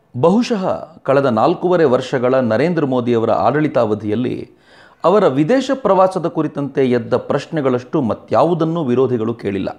ಬಹುಶಃ ಕಳೆದ ನಾಲ್ಕೂವರೆ ವರ್ಷಗಳ ನರೇಂದ್ರ ಮೋದಿಯವರ ಆಡಳಿತಾವಧಿಯಲ್ಲಿ ಅವರ ವಿದೇಶ ಪ್ರವಾಸದ ಕುರಿತಂತೆ ಎದ್ದ ಪ್ರಶ್ನೆಗಳಷ್ಟು ಮತ್ಯಾವುದನ್ನೂ ವಿರೋಧಿಗಳು ಕೇಳಿಲ್ಲ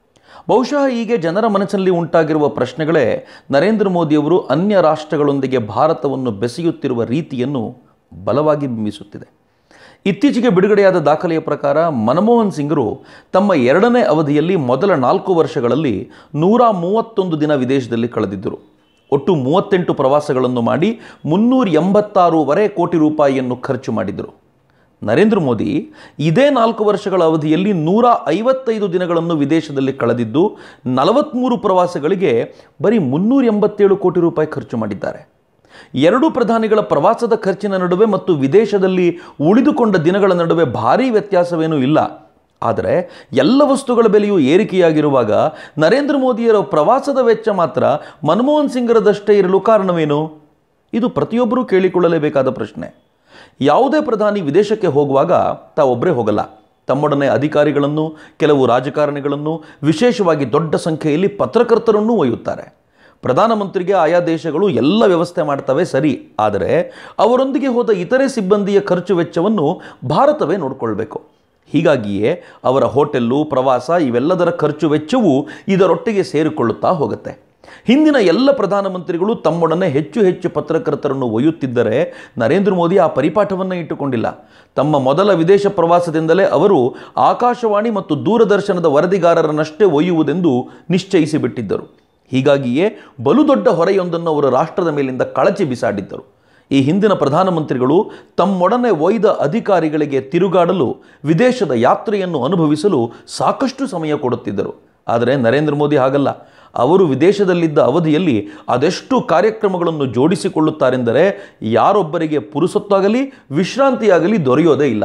ಬಹುಶಃ ಹೀಗೆ ಜನರ ಮನಸ್ಸಲ್ಲಿ ಉಂಟಾಗಿರುವ ಪ್ರಶ್ನೆಗಳೇ ನರೇಂದ್ರ ಮೋದಿಯವರು ಅನ್ಯ ರಾಷ್ಟ್ರಗಳೊಂದಿಗೆ ಭಾರತವನ್ನು ಬೆಸೆಯುತ್ತಿರುವ ರೀತಿಯನ್ನು ಬಲವಾಗಿ ಬಿಂಬಿಸುತ್ತಿದೆ ಇತ್ತೀಚೆಗೆ ಬಿಡುಗಡೆಯಾದ ದಾಖಲೆಯ ಪ್ರಕಾರ ಮನಮೋಹನ್ ಸಿಂಗರು ತಮ್ಮ ಎರಡನೇ ಅವಧಿಯಲ್ಲಿ ಮೊದಲ ನಾಲ್ಕು ವರ್ಷಗಳಲ್ಲಿ ನೂರ ಮೂವತ್ತೊಂದು ದಿನ ವಿದೇಶದಲ್ಲಿ ಕಳೆದಿದ್ದರು ಒಟ್ಟು ಮೂವತ್ತೆಂಟು ಪ್ರವಾಸಗಳನ್ನು ಮಾಡಿ ಮುನ್ನೂರ ಎಂಬತ್ತಾರೂವರೆ ಕೋಟಿ ರೂಪಾಯಿಯನ್ನು ಖರ್ಚು ಮಾಡಿದರು ನರೇಂದ್ರ ಮೋದಿ ಇದೇ ನಾಲ್ಕು ವರ್ಷಗಳ ಅವಧಿಯಲ್ಲಿ ನೂರ ಐವತ್ತೈದು ದಿನಗಳನ್ನು ವಿದೇಶದಲ್ಲಿ ಕಳೆದಿದ್ದು ನಲವತ್ತ್ಮೂರು ಪ್ರವಾಸಗಳಿಗೆ ಬರೀ ಮುನ್ನೂರ ಎಂಬತ್ತೇಳು ಕೋಟಿ ರೂಪಾಯಿ ಖರ್ಚು ಮಾಡಿದ್ದಾರೆ ಎರಡೂ ಪ್ರಧಾನಿಗಳ ಪ್ರವಾಸದ ಖರ್ಚಿನ ನಡುವೆ ಮತ್ತು ವಿದೇಶದಲ್ಲಿ ಉಳಿದುಕೊಂಡ ದಿನಗಳ ನಡುವೆ ಭಾರೀ ವ್ಯತ್ಯಾಸವೇನೂ ಇಲ್ಲ ಆದರೆ ಎಲ್ಲ ವಸ್ತುಗಳ ಬೆಲೆಯೂ ಏರಿಕೆಯಾಗಿರುವಾಗ ನರೇಂದ್ರ ಮೋದಿಯರ ಪ್ರವಾಸದ ವೆಚ್ಚ ಮಾತ್ರ ಮನಮೋಹನ್ ಸಿಂಗರದಷ್ಟೇ ಇರಲು ಕಾರಣವೇನು ಇದು ಪ್ರತಿಯೊಬ್ಬರೂ ಕೇಳಿಕೊಳ್ಳಲೇಬೇಕಾದ ಪ್ರಶ್ನೆ ಯಾವುದೇ ಪ್ರಧಾನಿ ವಿದೇಶಕ್ಕೆ ಹೋಗುವಾಗ ತಾವೊಬ್ಬರೇ ಹೋಗಲ್ಲ ತಮ್ಮೊಡನೆ ಅಧಿಕಾರಿಗಳನ್ನು ಕೆಲವು ರಾಜಕಾರಣಿಗಳನ್ನು ವಿಶೇಷವಾಗಿ ದೊಡ್ಡ ಸಂಖ್ಯೆಯಲ್ಲಿ ಪತ್ರಕರ್ತರನ್ನೂ ಒಯ್ಯುತ್ತಾರೆ ಪ್ರಧಾನಮಂತ್ರಿಗೆ ಆಯಾ ದೇಶಗಳು ಎಲ್ಲ ವ್ಯವಸ್ಥೆ ಮಾಡ್ತವೆ ಸರಿ ಆದರೆ ಅವರೊಂದಿಗೆ ಹೋದ ಇತರೆ ಸಿಬ್ಬಂದಿಯ ಖರ್ಚು ವೆಚ್ಚವನ್ನು ಭಾರತವೇ ನೋಡಿಕೊಳ್ಬೇಕು ಹೀಗಾಗಿಯೇ ಅವರ ಹೋಟೆಲ್ಲು ಪ್ರವಾಸ ಇವೆಲ್ಲದರ ಖರ್ಚು ವೆಚ್ಚವೂ ಇದರೊಟ್ಟಿಗೆ ಸೇರಿಕೊಳ್ಳುತ್ತಾ ಹೋಗುತ್ತೆ ಹಿಂದಿನ ಎಲ್ಲ ಪ್ರಧಾನಮಂತ್ರಿಗಳು ತಮ್ಮೊಡನೆ ಹೆಚ್ಚು ಹೆಚ್ಚು ಪತ್ರಕರ್ತರನ್ನು ಒಯ್ಯುತ್ತಿದ್ದರೆ ನರೇಂದ್ರ ಮೋದಿ ಆ ಪರಿಪಾಠವನ್ನು ಇಟ್ಟುಕೊಂಡಿಲ್ಲ ತಮ್ಮ ಮೊದಲ ವಿದೇಶ ಪ್ರವಾಸದಿಂದಲೇ ಅವರು ಆಕಾಶವಾಣಿ ಮತ್ತು ದೂರದರ್ಶನದ ವರದಿಗಾರರನ್ನಷ್ಟೇ ಒಯ್ಯುವುದೆಂದು ನಿಶ್ಚಯಿಸಿಬಿಟ್ಟಿದ್ದರು ಹೀಗಾಗಿಯೇ ಬಲು ದೊಡ್ಡ ಹೊರೆಯೊಂದನ್ನು ಅವರು ರಾಷ್ಟ್ರದ ಮೇಲಿಂದ ಕಳಚಿ ಬಿಸಾಡಿದ್ದರು ಈ ಹಿಂದಿನ ಪ್ರಧಾನಮಂತ್ರಿಗಳು ತಮ್ಮೊಡನೆ ಒಯ್ದ ಅಧಿಕಾರಿಗಳಿಗೆ ತಿರುಗಾಡಲು ವಿದೇಶದ ಯಾತ್ರೆಯನ್ನು ಅನುಭವಿಸಲು ಸಾಕಷ್ಟು ಸಮಯ ಕೊಡುತ್ತಿದ್ದರು ಆದರೆ ನರೇಂದ್ರ ಮೋದಿ ಹಾಗಲ್ಲ ಅವರು ವಿದೇಶದಲ್ಲಿದ್ದ ಅವಧಿಯಲ್ಲಿ ಅದೆಷ್ಟು ಕಾರ್ಯಕ್ರಮಗಳನ್ನು ಜೋಡಿಸಿಕೊಳ್ಳುತ್ತಾರೆಂದರೆ ಯಾರೊಬ್ಬರಿಗೆ ಪುರುಸೊತ್ತಾಗಲಿ ವಿಶ್ರಾಂತಿಯಾಗಲಿ ದೊರೆಯೋದೇ ಇಲ್ಲ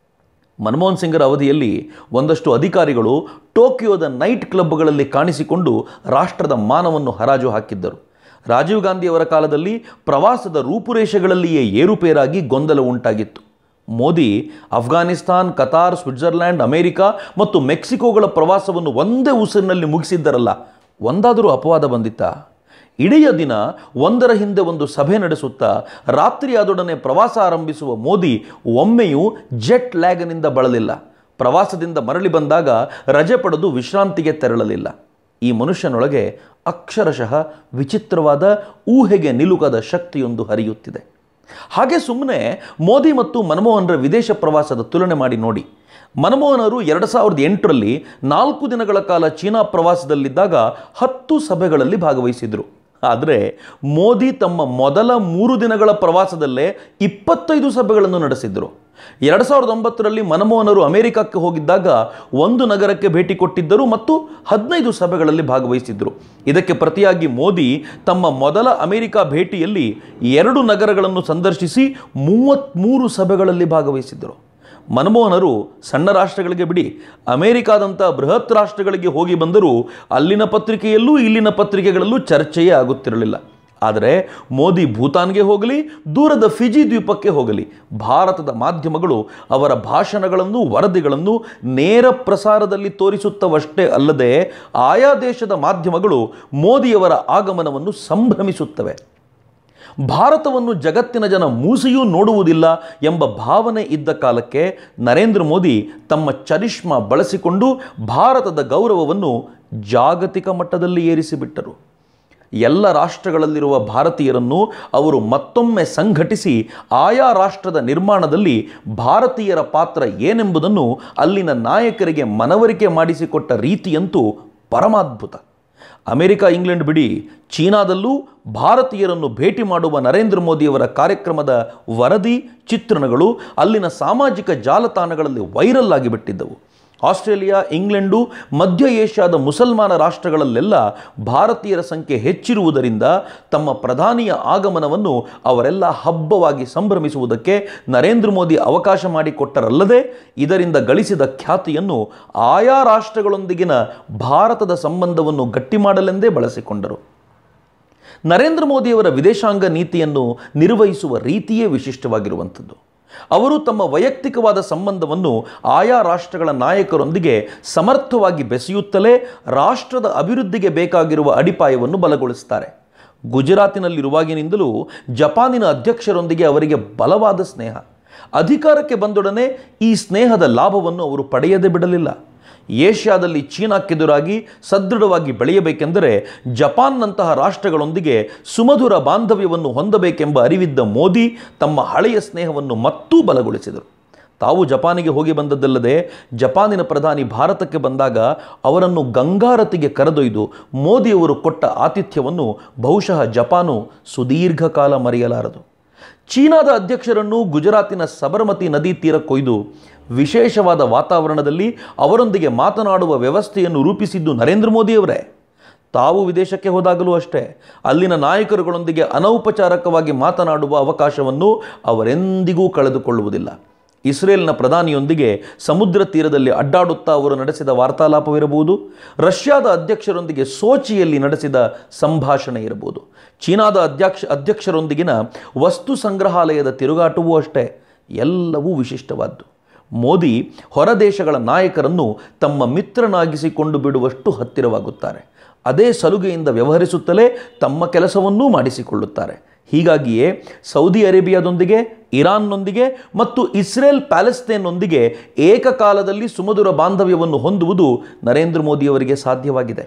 ಮನಮೋಹನ್ ಸಿಂಗರ ಅವಧಿಯಲ್ಲಿ ಒಂದಷ್ಟು ಅಧಿಕಾರಿಗಳು ಟೋಕಿಯೋದ ನೈಟ್ ಕ್ಲಬ್ಗಳಲ್ಲಿ ಕಾಣಿಸಿಕೊಂಡು ರಾಷ್ಟ್ರದ ಮಾನವನ್ನು ಹರಾಜು ಹಾಕಿದ್ದರು ರಾಜೀವ್ ಗಾಂಧಿಯವರ ಕಾಲದಲ್ಲಿ ಪ್ರವಾಸದ ರೂಪುರೇಷೆಗಳಲ್ಲಿಯೇ ಏರುಪೇರಾಗಿ ಗೊಂದಲ ಉಂಟಾಗಿತ್ತು Modi Afghanistan Qatar Switzerland America ಮತ್ತು ಮೆಕ್ಸಿಕೋಗಳ ಪ್ರವಾಸವನ್ನು ಒಂದೇ ಉಸಿರಿನಲ್ಲಿ ಮುಗಿಸಿದ್ದರಲ್ಲ ಒಂದಾದರೂ ಅಪವಾದ ಬಂದಿತ್ತಾ ಇಡೀ ದಿನ ಒಂದರ ಹಿಂದೆ ಒಂದು ಸಭೆ ನಡೆಸುತ್ತಾ ರಾತ್ರಿ ಅದೊಡನೆ ಪ್ರವಾಸ ಆರಂಭಿಸುವ ಮೋದಿ ಒಮ್ಮೆಯೂ ಜೆಟ್ ಲ್ಯಾಗ್ನಿಂದ ಬಳಲಿಲ್ಲ ಪ್ರವಾಸದಿಂದ ಮರಳಿ ಬಂದಾಗ ರಜೆ ಪಡೆದು ವಿಶ್ರಾಂತಿಗೆ ತೆರಳಲಿಲ್ಲ ಈ ಮನುಷ್ಯನೊಳಗೆ ಅಕ್ಷರಶಃ ವಿಚಿತ್ರವಾದ ಊಹೆಗೆ ನಿಲುಕದ ಶಕ್ತಿಯೊಂದು ಹರಿಯುತ್ತಿದೆ ಹಾಗೆ ಸುಮ್ಮನೆ ಮೋದಿ ಮತ್ತು ಮನಮೋಹನ್ರ ವಿದೇಶ ಪ್ರವಾಸದ ತುಲನೆ ಮಾಡಿ ನೋಡಿ ಮನಮೋಹನರು ಎರಡು ಸಾವಿರದ ಎಂಟರಲ್ಲಿ ನಾಲ್ಕು ದಿನಗಳ ಕಾಲ ಚೀನಾ ಪ್ರವಾಸದಲ್ಲಿದ್ದಾಗ ಹತ್ತು ಸಭೆಗಳಲ್ಲಿ ಭಾಗವಹಿಸಿದರು ಆದರೆ ಮೋದಿ ತಮ್ಮ ಮೊದಲ ಮೂರು ದಿನಗಳ ಪ್ರವಾಸದಲ್ಲೇ ಇಪ್ಪತ್ತೈದು ಸಭೆಗಳನ್ನು ನಡೆಸಿದರು ಎರಡು ಸಾವಿರದ ಒಂಬತ್ತರಲ್ಲಿ ಮನಮೋಹನರು ಅಮೆರಿಕಕ್ಕೆ ಹೋಗಿದ್ದಾಗ ಒಂದು ನಗರಕ್ಕೆ ಭೇಟಿ ಕೊಟ್ಟಿದ್ದರು ಮತ್ತು ಹದಿನೈದು ಸಭೆಗಳಲ್ಲಿ ಭಾಗವಹಿಸಿದ್ದರು ಇದಕ್ಕೆ ಪ್ರತಿಯಾಗಿ ಮೋದಿ ತಮ್ಮ ಮೊದಲ ಅಮೆರಿಕ ಭೇಟಿಯಲ್ಲಿ ಎರಡು ನಗರಗಳನ್ನು ಸಂದರ್ಶಿಸಿ ಮೂವತ್ತ್ಮೂರು ಸಭೆಗಳಲ್ಲಿ ಭಾಗವಹಿಸಿದ್ದರು ಮನಮೋಹನರು ಸಣ್ಣ ರಾಷ್ಟ್ರಗಳಿಗೆ ಬಿಡಿ ಅಮೆರಿಕಾದಂಥ ಬೃಹತ್ ರಾಷ್ಟ್ರಗಳಿಗೆ ಹೋಗಿ ಬಂದರೂ ಅಲ್ಲಿನ ಪತ್ರಿಕೆಯಲ್ಲೂ ಇಲ್ಲಿನ ಪತ್ರಿಕೆಗಳಲ್ಲೂ ಚರ್ಚೆಯೇ ಆಗುತ್ತಿರಲಿಲ್ಲ ಆದರೆ ಮೋದಿ ಭೂತಾನ್ಗೆ ಹೋಗಲಿ ದೂರದ ಫಿಜಿ ದ್ವೀಪಕ್ಕೆ ಹೋಗಲಿ ಭಾರತದ ಮಾಧ್ಯಮಗಳು ಅವರ ಭಾಷಣಗಳನ್ನು ವರದಿಗಳನ್ನು ನೇರ ಪ್ರಸಾರದಲ್ಲಿ ತೋರಿಸುತ್ತವಷ್ಟೇ ಅಲ್ಲದೆ ಆಯಾ ದೇಶದ ಮಾಧ್ಯಮಗಳು ಮೋದಿಯವರ ಆಗಮನವನ್ನು ಸಂಭ್ರಮಿಸುತ್ತವೆ ಭಾರತವನ್ನು ಜಗತ್ತಿನ ಜನ ಮೂಸಿಯೂ ನೋಡುವುದಿಲ್ಲ ಎಂಬ ಭಾವನೆ ಇದ್ದ ಕಾಲಕ್ಕೆ ನರೇಂದ್ರ ಮೋದಿ ತಮ್ಮ ಚರಿಷ್ಮಾ ಬಳಸಿಕೊಂಡು ಭಾರತದ ಗೌರವವನ್ನು ಜಾಗತಿಕ ಮಟ್ಟದಲ್ಲಿ ಏರಿಸಿಬಿಟ್ಟರು ಎಲ್ಲ ರಾಷ್ಟ್ರಗಳಲ್ಲಿರುವ ಭಾರತೀಯರನ್ನು ಅವರು ಮತ್ತೊಮ್ಮೆ ಸಂಘಟಿಸಿ ಆಯಾ ರಾಷ್ಟ್ರದ ನಿರ್ಮಾಣದಲ್ಲಿ ಭಾರತೀಯರ ಪಾತ್ರ ಏನೆಂಬುದನ್ನು ಅಲ್ಲಿನ ನಾಯಕರಿಗೆ ಮನವರಿಕೆ ಮಾಡಿಸಿಕೊಟ್ಟ ರೀತಿಯಂತೂ ಪರಮಾದ್ಭುತ ಅಮೆರಿಕ ಇಂಗ್ಲೆಂಡ್ ಬಿಡಿ ಚೀನಾದಲ್ಲೂ ಭಾರತೀಯರನ್ನು ಭೇಟಿ ಮಾಡುವ ನರೇಂದ್ರ ಮೋದಿಯವರ ಕಾರ್ಯಕ್ರಮದ ವರದಿ ಚಿತ್ರಣಗಳು ಅಲ್ಲಿನ ಸಾಮಾಜಿಕ ಜಾಲತಾಣಗಳಲ್ಲಿ ವೈರಲ್ ಆಗಿಬಿಟ್ಟಿದ್ದವು ಆಸ್ಟ್ರೇಲಿಯಾ ಇಂಗ್ಲೆಂಡು ಮಧ್ಯ ಏಷ್ಯಾದ ಮುಸಲ್ಮಾನ ರಾಷ್ಟ್ರಗಳಲ್ಲೆಲ್ಲ ಭಾರತೀಯರ ಸಂಖ್ಯೆ ಹೆಚ್ಚಿರುವುದರಿಂದ ತಮ್ಮ ಪ್ರಧಾನಿಯ ಆಗಮನವನ್ನು ಅವರೆಲ್ಲ ಹಬ್ಬವಾಗಿ ಸಂಭ್ರಮಿಸುವುದಕ್ಕೆ ನರೇಂದ್ರ ಮೋದಿ ಅವಕಾಶ ಮಾಡಿಕೊಟ್ಟರಲ್ಲದೆ ಇದರಿಂದ ಗಳಿಸಿದ ಖ್ಯಾತಿಯನ್ನು ಆಯಾ ರಾಷ್ಟ್ರಗಳೊಂದಿಗಿನ ಭಾರತದ ಸಂಬಂಧವನ್ನು ಗಟ್ಟಿ ಮಾಡಲೆಂದೇ ಬಳಸಿಕೊಂಡರು ನರೇಂದ್ರ ಮೋದಿಯವರ ವಿದೇಶಾಂಗ ನೀತಿಯನ್ನು ನಿರ್ವಹಿಸುವ ರೀತಿಯೇ ವಿಶಿಷ್ಟವಾಗಿರುವಂಥದ್ದು ಅವರು ತಮ್ಮ ವೈಯಕ್ತಿಕವಾದ ಸಂಬಂಧವನ್ನು ಆಯಾ ರಾಷ್ಟ್ರಗಳ ನಾಯಕರೊಂದಿಗೆ ಸಮರ್ಥವಾಗಿ ಬೆಸೆಯುತ್ತಲೇ ರಾಷ್ಟ್ರದ ಅಭಿವೃದ್ಧಿಗೆ ಬೇಕಾಗಿರುವ ಅಡಿಪಾಯವನ್ನು ಬಲಗೊಳಿಸುತ್ತಾರೆ ಗುಜರಾತಿನಲ್ಲಿರುವಾಗಿನಿಂದಲೂ ಜಪಾನಿನ ಅಧ್ಯಕ್ಷರೊಂದಿಗೆ ಅವರಿಗೆ ಬಲವಾದ ಸ್ನೇಹ ಅಧಿಕಾರಕ್ಕೆ ಬಂದೊಡನೆ ಈ ಸ್ನೇಹದ ಲಾಭವನ್ನು ಅವರು ಪಡೆಯದೇ ಬಿಡಲಿಲ್ಲ ಏಷ್ಯಾದಲ್ಲಿ ಚೀನಾಕ್ಕೆದುರಾಗಿ ಸದೃಢವಾಗಿ ಬೆಳೆಯಬೇಕೆಂದರೆ ಜಪಾನ್ನಂತಹ ರಾಷ್ಟ್ರಗಳೊಂದಿಗೆ ಸುಮಧುರ ಬಾಂಧವ್ಯವನ್ನು ಹೊಂದಬೇಕೆಂಬ ಅರಿವಿದ್ದ ಮೋದಿ ತಮ್ಮ ಹಳೆಯ ಸ್ನೇಹವನ್ನು ಮತ್ತೂ ಬಲಗೊಳಿಸಿದರು ತಾವು ಜಪಾನಿಗೆ ಹೋಗಿ ಬಂದದ್ದಲ್ಲದೆ ಜಪಾನಿನ ಪ್ರಧಾನಿ ಭಾರತಕ್ಕೆ ಬಂದಾಗ ಅವರನ್ನು ಗಂಗಾರತಿಗೆ ಕರೆದೊಯ್ದು ಮೋದಿಯವರು ಕೊಟ್ಟ ಆತಿಥ್ಯವನ್ನು ಬಹುಶಃ ಜಪಾನು ಸುದೀರ್ಘ ಕಾಲ ಮರೆಯಲಾರದು ಚೀನಾದ ಅಧ್ಯಕ್ಷರನ್ನು ಗುಜರಾತಿನ ಸಬರಮತಿ ನದಿ ತೀರ ಕೊಯ್ದು ವಿಶೇಷವಾದ ವಾತಾವರಣದಲ್ಲಿ ಅವರೊಂದಿಗೆ ಮಾತನಾಡುವ ವ್ಯವಸ್ಥೆಯನ್ನು ರೂಪಿಸಿದ್ದು ನರೇಂದ್ರ ಮೋದಿಯವರೇ ತಾವು ವಿದೇಶಕ್ಕೆ ಹೋದಾಗಲೂ ಅಷ್ಟೇ ಅಲ್ಲಿನ ನಾಯಕರುಗಳೊಂದಿಗೆ ಅನೌಪಚಾರಕವಾಗಿ ಮಾತನಾಡುವ ಅವಕಾಶವನ್ನು ಅವರೆಂದಿಗೂ ಕಳೆದುಕೊಳ್ಳುವುದಿಲ್ಲ ಇಸ್ರೇಲ್ನ ಪ್ರಧಾನಿಯೊಂದಿಗೆ ಸಮುದ್ರ ತೀರದಲ್ಲಿ ಅಡ್ಡಾಡುತ್ತಾ ಅವರು ನಡೆಸಿದ ವಾರ್ತಾಲಾಪವಿರಬಹುದು ರಷ್ಯಾದ ಅಧ್ಯಕ್ಷರೊಂದಿಗೆ ಸೋಚಿಯಲ್ಲಿ ನಡೆಸಿದ ಸಂಭಾಷಣೆ ಇರಬಹುದು ಚೀನಾದ ಅಧ್ಯಕ್ಷ ಅಧ್ಯಕ್ಷರೊಂದಿಗಿನ ವಸ್ತು ಸಂಗ್ರಹಾಲಯದ ತಿರುಗಾಟವೂ ಅಷ್ಟೇ ಎಲ್ಲವೂ ವಿಶಿಷ್ಟವಾದ್ದು ಮೋದಿ ಹೊರದೇಶಗಳ ನಾಯಕರನ್ನು ತಮ್ಮ ಮಿತ್ರನಾಗಿಸಿಕೊಂಡು ಬಿಡುವಷ್ಟು ಹತ್ತಿರವಾಗುತ್ತಾರೆ ಅದೇ ಸಲುಗೆಯಿಂದ ವ್ಯವಹರಿಸುತ್ತಲೇ ತಮ್ಮ ಕೆಲಸವನ್ನೂ ಮಾಡಿಸಿಕೊಳ್ಳುತ್ತಾರೆ ಹೀಗಾಗಿಯೇ ಸೌದಿ ಅರೇಬಿಯಾದೊಂದಿಗೆ ಇರಾನ್ನೊಂದಿಗೆ ಮತ್ತು ಇಸ್ರೇಲ್ ಪ್ಯಾಲೆಸ್ತೇನ್ನೊಂದಿಗೆ ಏಕಕಾಲದಲ್ಲಿ ಸುಮಧುರ ಬಾಂಧವ್ಯವನ್ನು ಹೊಂದುವುದು ನರೇಂದ್ರ ಮೋದಿಯವರಿಗೆ ಸಾಧ್ಯವಾಗಿದೆ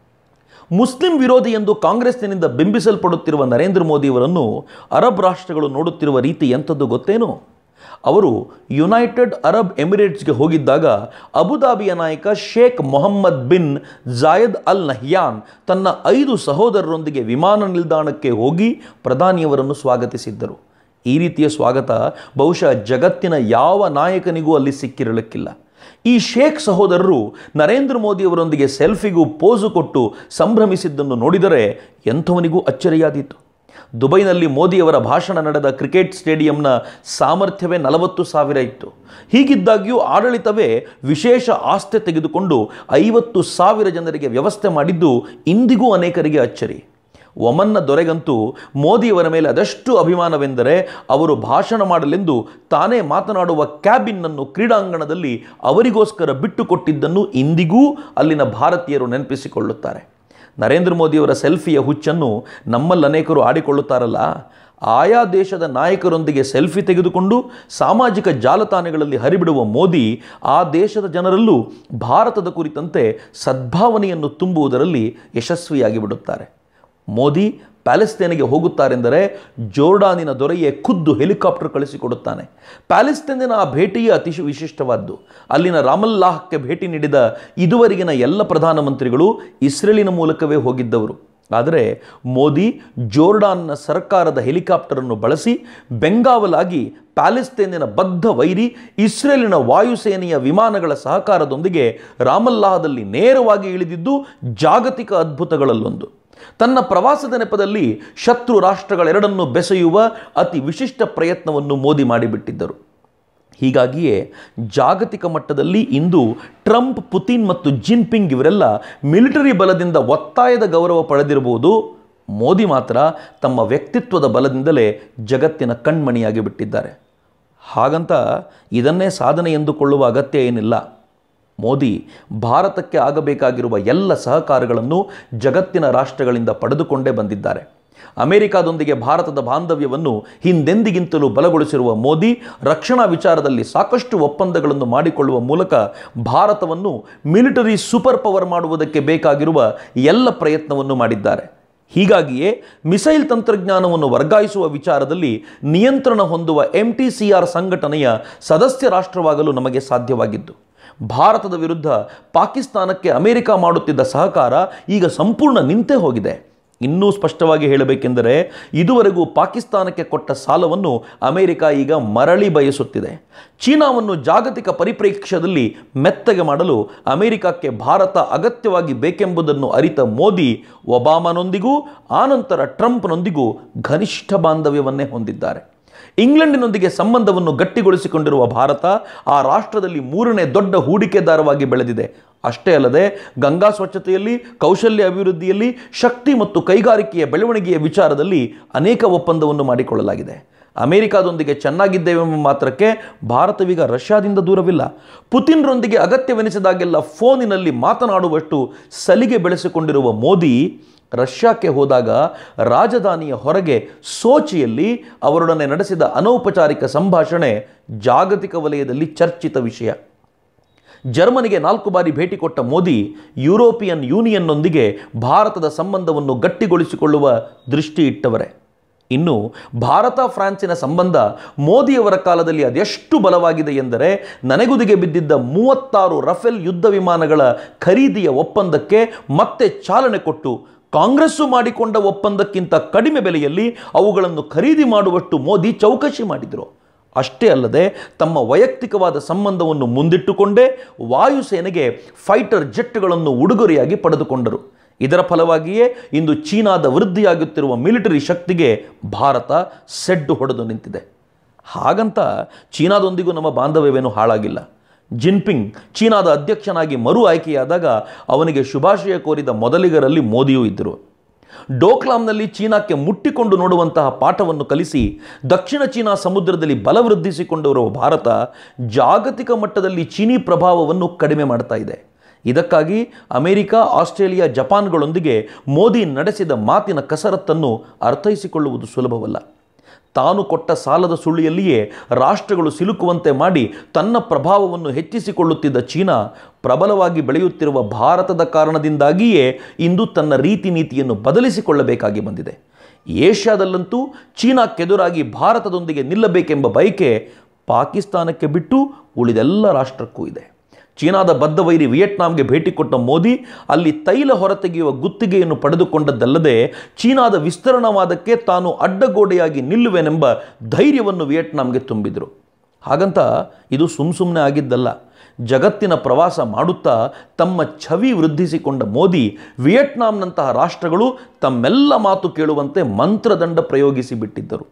ಮುಸ್ಲಿಂ ವಿರೋಧಿ ಎಂದು ಕಾಂಗ್ರೆಸ್ನಿಂದ ಬಿಂಬಿಸಲ್ಪಡುತ್ತಿರುವ ನರೇಂದ್ರ ಮೋದಿಯವರನ್ನು ಅರಬ್ ರಾಷ್ಟ್ರಗಳು ನೋಡುತ್ತಿರುವ ರೀತಿ ಎಂಥದ್ದು ಗೊತ್ತೇನು ಅವರು ಯುನೈಟೆಡ್ ಅರಬ್ ಎಮಿರೇಟ್ಸ್ಗೆ ಹೋಗಿದ್ದಾಗ ಅಬುದಾಬಿಯ ನಾಯಕ Sheikh Mohammed bin Zayed Al Nahyan ತನ್ನ ಐದು ಸಹೋದರರೊಂದಿಗೆ ವಿಮಾನ ನಿಲ್ದಾಣಕ್ಕೆ ಹೋಗಿ ಪ್ರಧಾನಿಯವರನ್ನು ಸ್ವಾಗತಿಸಿದ್ದರು ಈ ರೀತಿಯ ಸ್ವಾಗತ ಬಹುಶಃ ಜಗತ್ತಿನ ಯಾವ ನಾಯಕನಿಗೂ ಅಲ್ಲಿ ಸಿಕ್ಕಿರಲಿಕ್ಕಿಲ್ಲ ಈ ಶೇಖ್ ಸಹೋದರರು ನರೇಂದ್ರ ಮೋದಿಯವರೊಂದಿಗೆ ಸೆಲ್ಫಿಗೂ ಪೋಸು ಕೊಟ್ಟು ಸಂಭ್ರಮಿಸಿದ್ದನ್ನು ನೋಡಿದರೆ ಎಂಥವನಿಗೂ ಅಚ್ಚರಿಯಾದೀತು ದುಬೈನಲ್ಲಿ ಮೋದಿಯವರ ಭಾಷಣ ನಡೆದ ಕ್ರಿಕೆಟ್ ಸ್ಟೇಡಿಯಂನ ಸಾಮರ್ಥ್ಯವೇ ನಲವತ್ತು ಸಾವಿರ ಇತ್ತು ಹೀಗಿದ್ದಾಗ್ಯೂ ಆಡಳಿತವೇ ವಿಶೇಷ ಆಸ್ತೆ ತೆಗೆದುಕೊಂಡು ಐವತ್ತು ಸಾವಿರ ಜನರಿಗೆ ವ್ಯವಸ್ಥೆ ಮಾಡಿದ್ದು ಇಂದಿಗೂ ಅನೇಕರಿಗೆ ಅಚ್ಚರಿ ಒಮನ್ನ ದೊರೆಗಂತೂ ಮೋದಿಯವರ ಮೇಲೆ ಅದಷ್ಟು ಅಭಿಮಾನವೆಂದರೆ ಅವರು ಭಾಷಣ ಮಾಡಲೆಂದು ತಾನೇ ಮಾತನಾಡುವ ಕ್ಯಾಬಿನ್ನನ್ನು ಕ್ರೀಡಾಂಗಣದಲ್ಲಿ ಅವರಿಗೋಸ್ಕರ ಬಿಟ್ಟುಕೊಟ್ಟಿದ್ದನ್ನು ಇಂದಿಗೂ ಅಲ್ಲಿನ ಭಾರತೀಯರು ನೆನಪಿಸಿಕೊಳ್ಳುತ್ತಾರೆ ನರೇಂದ್ರ ಮೋದಿಯವರ ಸೆಲ್ಫಿಯ ಹುಚ್ಚನ್ನು ನಮ್ಮಲ್ಲಿ ಅನೇಕರು ಆಡಿಕೊಳ್ಳುತ್ತಾರಲ್ಲ ಆಯಾ ದೇಶದ ನಾಯಕರೊಂದಿಗೆ ಸೆಲ್ಫಿ ತೆಗೆದುಕೊಂಡು ಸಾಮಾಜಿಕ ಜಾಲತಾಣಗಳಲ್ಲಿ ಹರಿಬಿಡುವ ಮೋದಿ ಆ ದೇಶದ ಜನರಲ್ಲೂ ಭಾರತದ ಕುರಿತಂತೆ ಸದ್ಭಾವನೆಯನ್ನು ತುಂಬುವುದರಲ್ಲಿ ಯಶಸ್ವಿಯಾಗಿ ಬಿಡುತ್ತಾರೆ ಮೋದಿ ಪ್ಯಾಲೆಸ್ತೇನಿಗೆ ಹೋಗುತ್ತಾರೆಂದರೆ ಜೋರ್ಡಾನಿನ ದೊರೆಯೇ ಖುದ್ದು ಹೆಲಿಕಾಪ್ಟರ್ ಕಳಿಸಿಕೊಡುತ್ತಾನೆ ಪ್ಯಾಲೆಸ್ತೇನಿನ ಆ ಭೇಟಿಯೇ ಅತಿ ವಿಶಿಷ್ಟವಾದ್ದು ಅಲ್ಲಿನ ರಾಮಲ್ಲಾಹಕ್ಕೆ ಭೇಟಿ ನೀಡಿದ ಇದುವರೆಗಿನ ಎಲ್ಲ ಪ್ರಧಾನಮಂತ್ರಿಗಳು ಇಸ್ರೇಲಿನ ಮೂಲಕವೇ ಹೋಗಿದ್ದವರು ಆದರೆ ಮೋದಿ ಜೋರ್ಡಾನ್ನ ಸರ್ಕಾರದ ಹೆಲಿಕಾಪ್ಟರನ್ನು ಬಳಸಿ ಬೆಂಗಾವಲಾಗಿ ಪ್ಯಾಲೆಸ್ತೇನಿನ ಬದ್ಧ ವೈರಿ ಇಸ್ರೇಲಿನ ವಾಯುಸೇನೆಯ ವಿಮಾನಗಳ ಸಹಕಾರದೊಂದಿಗೆ ರಾಮಲ್ಲಾಹದಲ್ಲಿ ನೇರವಾಗಿ ಇಳಿದಿದ್ದು ಜಾಗತಿಕ ಅದ್ಭುತಗಳಲ್ಲೊಂದು ತನ್ನ ಪ್ರವಾಸದ ನೆಪದಲ್ಲಿ ಶತ್ರು ರಾಷ್ಟ್ರಗಳೆರಡನ್ನು ಬೆಸೆಯುವ ಅತಿ ವಿಶಿಷ್ಟ ಪ್ರಯತ್ನವನ್ನು ಮೋದಿ ಮಾಡಿಬಿಟ್ಟಿದ್ದರು ಹೀಗಾಗಿಯೇ ಜಾಗತಿಕ ಮಟ್ಟದಲ್ಲಿ ಇಂದು ಟ್ರಂಪ್ ಪುತಿನ್ ಮತ್ತು ಜಿನ್ಪಿಂಗ್ ಇವರೆಲ್ಲ ಮಿಲಿಟರಿ ಬಲದಿಂದ ಒತ್ತಾಯದ ಗೌರವ ಪಡೆದಿರಬಹುದು ಮೋದಿ ಮಾತ್ರ ತಮ್ಮ ವ್ಯಕ್ತಿತ್ವದ ಬಲದಿಂದಲೇ ಜಗತ್ತಿನ ಕಣ್ಮಣಿಯಾಗಿ ಬಿಟ್ಟಿದ್ದಾರೆ ಹಾಗಂತ ಇದನ್ನೇ ಸಾಧನೆ ಎಂದುಕೊಳ್ಳುವ ಅಗತ್ಯ ಏನಿಲ್ಲ ಮೋದಿ ಭಾರತಕ್ಕೆ ಆಗಬೇಕಾಗಿರುವ ಎಲ್ಲ ಸಹಕಾರಗಳನ್ನು ಜಗತ್ತಿನ ರಾಷ್ಟ್ರಗಳಿಂದ ಪಡೆದುಕೊಂಡೇ ಬಂದಿದ್ದಾರೆ ಅಮೆರಿಕಾದೊಂದಿಗೆ ಭಾರತದ ಬಾಂಧವ್ಯವನ್ನು ಹಿಂದೆಂದಿಗಿಂತಲೂ ಬಲಗೊಳಿಸಿರುವ ಮೋದಿ ರಕ್ಷಣಾ ವಿಚಾರದಲ್ಲಿ ಸಾಕಷ್ಟು ಒಪ್ಪಂದಗಳನ್ನು ಮಾಡಿಕೊಳ್ಳುವ ಮೂಲಕ ಭಾರತವನ್ನು ಮಿಲಿಟರಿ ಸೂಪರ್ ಪವರ್ ಮಾಡುವುದಕ್ಕೆ ಬೇಕಾಗಿರುವ ಎಲ್ಲ ಪ್ರಯತ್ನವನ್ನು ಮಾಡಿದ್ದಾರೆ ಹೀಗಾಗಿಯೇ ಮಿಸೈಲ್ ತಂತ್ರಜ್ಞಾನವನ್ನು ವರ್ಗಾಯಿಸುವ ವಿಚಾರದಲ್ಲಿ ನಿಯಂತ್ರಣ ಹೊಂದುವ ಎಂ ಟಿ ಸಿ ಆರ್ ಸಂಘಟನೆಯ ಸದಸ್ಯ ರಾಷ್ಟ್ರವಾಗಲು ನಮಗೆ ಸಾಧ್ಯವಾಗಿದ್ದು ಭಾರತದ ವಿರುದ್ಧ ಪಾಕಿಸ್ತಾನಕ್ಕೆ ಅಮೆರಿಕ ಮಾಡುತ್ತಿದ್ದ ಸಹಕಾರ ಈಗ ಸಂಪೂರ್ಣ ನಿಂತೇ ಹೋಗಿದೆ ಇನ್ನೂ ಸ್ಪಷ್ಟವಾಗಿ ಹೇಳಬೇಕೆಂದರೆ ಇದುವರೆಗೂ ಪಾಕಿಸ್ತಾನಕ್ಕೆ ಕೊಟ್ಟ ಸಾಲವನ್ನು ಅಮೆರಿಕ ಈಗ ಮರಳಿ ಬಯಸುತ್ತಿದೆ ಚೀನಾವನ್ನು ಜಾಗತಿಕ ಪರಿಪ್ರೇಕ್ಷ್ಯದಲ್ಲಿ ಮೆತ್ತಗೆ ಮಾಡಲು ಅಮೆರಿಕಕ್ಕೆ ಭಾರತ ಅಗತ್ಯವಾಗಿ ಬೇಕೆಂಬುದನ್ನು ಅರಿತ ಮೋದಿ ಒಬಾಮನೊಂದಿಗೂ ಆನಂತರ ಟ್ರಂಪ್ನೊಂದಿಗೂ ಘನಿಷ್ಠ ಬಾಂಧವ್ಯವನ್ನೇ ಹೊಂದಿದ್ದಾರೆ ಇಂಗ್ಲೆಂಡಿನೊಂದಿಗೆ ಸಂಬಂಧವನ್ನು ಗಟ್ಟಿಗೊಳಿಸಿಕೊಂಡಿರುವ ಭಾರತ ಆ ರಾಷ್ಟ್ರದಲ್ಲಿ ಮೂರನೇ ದೊಡ್ಡ ಹೂಡಿಕೆದಾರವಾಗಿ ಬೆಳೆದಿದೆ ಅಷ್ಟೇ ಅಲ್ಲದೆ ಗಂಗಾ ಸ್ವಚ್ಛತೆಯಲ್ಲಿ ಕೌಶಲ್ಯ ಅಭಿವೃದ್ಧಿಯಲ್ಲಿ ಶಕ್ತಿ ಮತ್ತು ಕೈಗಾರಿಕೆಯ ಬೆಳವಣಿಗೆಯ ವಿಚಾರದಲ್ಲಿ ಅನೇಕ ಒಪ್ಪಂದವನ್ನು ಮಾಡಿಕೊಳ್ಳಲಾಗಿದೆ ಅಮೆರಿಕಾದೊಂದಿಗೆ ಚೆನ್ನಾಗಿದ್ದೇವೆಂಬ ಮಾತ್ರಕ್ಕೆ ಭಾರತವೀಗ ರಷ್ಯಾದಿಂದ ದೂರವಿಲ್ಲ ಪುತಿನ್ರೊಂದಿಗೆ ಅಗತ್ಯವೆನಿಸಿದಾಗೆಲ್ಲ ಫೋನಿನಲ್ಲಿ ಮಾತನಾಡುವಷ್ಟು ಸಲಿಗೆ ಬೆಳೆಸಿಕೊಂಡಿರುವ ಮೋದಿ ರಷ್ಯಾಕ್ಕೆ ಹೋದಾಗ ರಾಜಧಾನಿಯ ಹೊರಗೆ ಸೋಚಿಯಲ್ಲಿ ಅವರೊಡನೆ ನಡೆಸಿದ ಅನೌಪಚಾರಿಕ ಸಂಭಾಷಣೆ ಜಾಗತಿಕ ವಲಯದಲ್ಲಿ ಚರ್ಚಿತ ವಿಷಯ ಜರ್ಮನಿಗೆ ನಾಲ್ಕು ಬಾರಿ ಭೇಟಿ ಕೊಟ್ಟ ಮೋದಿ ಯುರೋಪಿಯನ್ ಯೂನಿಯನ್ನೊಂದಿಗೆ ಭಾರತದ ಸಂಬಂಧವನ್ನು ಗಟ್ಟಿಗೊಳಿಸಿಕೊಳ್ಳುವ ದೃಷ್ಟಿ ಇಟ್ಟವರೇ ಇನ್ನು ಭಾರತ ಫ್ರಾನ್ಸಿನ ಸಂಬಂಧ ಮೋದಿಯವರ ಕಾಲದಲ್ಲಿ ಅದೆಷ್ಟು ಬಲವಾಗಿದೆ ಎಂದರೆ ನನೆಗುದಿಗೆ ಬಿದ್ದಿದ್ದ ಮೂವತ್ತಾರು ರಫೇಲ್ ಯುದ್ಧ ವಿಮಾನಗಳ ಖರೀದಿಯ ಒಪ್ಪಂದಕ್ಕೆ ಮತ್ತೆ ಚಾಲನೆ ಕೊಟ್ಟು ಕಾಂಗ್ರೆಸ್ಸು ಮಾಡಿಕೊಂಡ ಒಪ್ಪಂದಕ್ಕಿಂತ ಕಡಿಮೆ ಬೆಲೆಯಲ್ಲಿ ಅವುಗಳನ್ನು ಖರೀದಿ ಮಾಡುವಷ್ಟು ಮೋದಿ ಚೌಕಶಿ ಮಾಡಿದರು ಅಷ್ಟೇ ಅಲ್ಲದೆ ತಮ್ಮ ವೈಯಕ್ತಿಕವಾದ ಸಂಬಂಧವನ್ನು ಮುಂದಿಟ್ಟುಕೊಂಡೇ ವಾಯುಸೇನೆಗೆ ಫೈಟರ್ ಜೆಟ್ಗಳನ್ನು ಉಡುಗೊರೆಯಾಗಿ ಪಡೆದುಕೊಂಡರು ಇದರ ಫಲವಾಗಿಯೇ ಇಂದು ಚೀನಾದ ವೃದ್ಧಿಯಾಗುತ್ತಿರುವ ಮಿಲಿಟರಿ ಶಕ್ತಿಗೆ ಭಾರತ ಸೆಡ್ಡು ಹೊಡೆದು ನಿಂತಿದೆ ಹಾಗಂತ ಚೀನಾದೊಂದಿಗೂ ನಮ್ಮ ಬಾಂಧವ್ಯವೇನು ಹಾಳಾಗಿಲ್ಲ ಜಿನ್ಪಿಂಗ್ ಚೀನಾದ ಅಧ್ಯಕ್ಷನಾಗಿ ಮರು ಆಯ್ಕೆಯಾದಾಗ ಅವನಿಗೆ ಶುಭಾಶಯ ಕೋರಿದ ಮೊದಲಿಗರಲ್ಲಿ ಮೋದಿಯೂ ಇದ್ದರು ಡೋಕ್ಲಾಂನಲ್ಲಿ ಚೀನಾಕ್ಕೆ ಮುಟ್ಟಿಕೊಂಡು ನೋಡುವಂತಹ ಪಾಠವನ್ನು ಕಲಿಸಿ ದಕ್ಷಿಣ ಚೀನಾ ಸಮುದ್ರದಲ್ಲಿ ಬಲವೃದ್ಧಿಸಿಕೊಂಡಿರುವ ಭಾರತ ಜಾಗತಿಕ ಮಟ್ಟದಲ್ಲಿ ಚೀನಿ ಪ್ರಭಾವವನ್ನು ಕಡಿಮೆ ಮಾಡ್ತಾ ಇದೆ ಇದಕ್ಕಾಗಿ ಅಮೆರಿಕ ಆಸ್ಟ್ರೇಲಿಯಾ ಜಪಾನ್ಗಳೊಂದಿಗೆ ಮೋದಿ ನಡೆಸಿದ ಮಾತಿನ ಕಸರತ್ತನ್ನು ಅರ್ಥೈಸಿಕೊಳ್ಳುವುದು ಸುಲಭವಲ್ಲ ತಾನು ಕೊಟ್ಟ ಸಾಲದ ಸುಳ್ಳಿಯಲ್ಲಿಯೇ ರಾಷ್ಟ್ರಗಳು ಸಿಲುಕುವಂತೆ ಮಾಡಿ ತನ್ನ ಪ್ರಭಾವವನ್ನು ಹೆಚ್ಚಿಸಿಕೊಳ್ಳುತ್ತಿದ್ದ ಚೀನಾ ಪ್ರಬಲವಾಗಿ ಬೆಳೆಯುತ್ತಿರುವ ಭಾರತದ ಕಾರಣದಿಂದಾಗಿಯೇ ಇಂದು ತನ್ನ ರೀತಿ ನೀತಿಯನ್ನು ಬದಲಿಸಿಕೊಳ್ಳಬೇಕಾಗಿ ಬಂದಿದೆ ಏಷ್ಯಾದಲ್ಲಂತೂ ಚೀನಾಕ್ಕೆದುರಾಗಿ ಭಾರತದೊಂದಿಗೆ ನಿಲ್ಲಬೇಕೆಂಬ ಬಯಕೆ ಪಾಕಿಸ್ತಾನಕ್ಕೆ ಬಿಟ್ಟು ಉಳಿದೆಲ್ಲ ರಾಷ್ಟ್ರಕ್ಕೂ ಇದೆ ಚೀನಾದ ಬದ್ಧವೈರಿ ವಿಯೆಟ್ನಾಂಗೆ ಭೇಟಿ ಕೊಟ್ಟ ಮೋದಿ ಅಲ್ಲಿ ತೈಲ ಹೊರತೆಗೆಯುವ ಗುತ್ತಿಗೆಯನ್ನು ಪಡೆದುಕೊಂಡದ್ದಲ್ಲದೆ ಚೀನಾದ ವಿಸ್ತರಣವಾದಕ್ಕೆ ತಾನು ಅಡ್ಡಗೋಡೆಯಾಗಿ ನಿಲ್ಲುವೆನೆಂಬ ಧೈರ್ಯವನ್ನು ವಿಯೆಟ್ನಾಂಗೆ ತುಂಬಿದರು ಹಾಗಂತ ಇದು ಸುಮ್ ಸುಮ್ಮನೆ ಆಗಿದ್ದಲ್ಲ ಜಗತ್ತಿನ ಪ್ರವಾಸ ಮಾಡುತ್ತಾ ತಮ್ಮ ಛವಿ ವೃದ್ಧಿಸಿಕೊಂಡ ಮೋದಿ ವಿಯೆಟ್ನಾಂನಂತಹ ರಾಷ್ಟ್ರಗಳು ತಮ್ಮೆಲ್ಲ ಮಾತು ಕೇಳುವಂತೆ ಮಂತ್ರದಂಡ ಪ್ರಯೋಗಿಸಿ ಬಿಟ್ಟಿದ್ದರು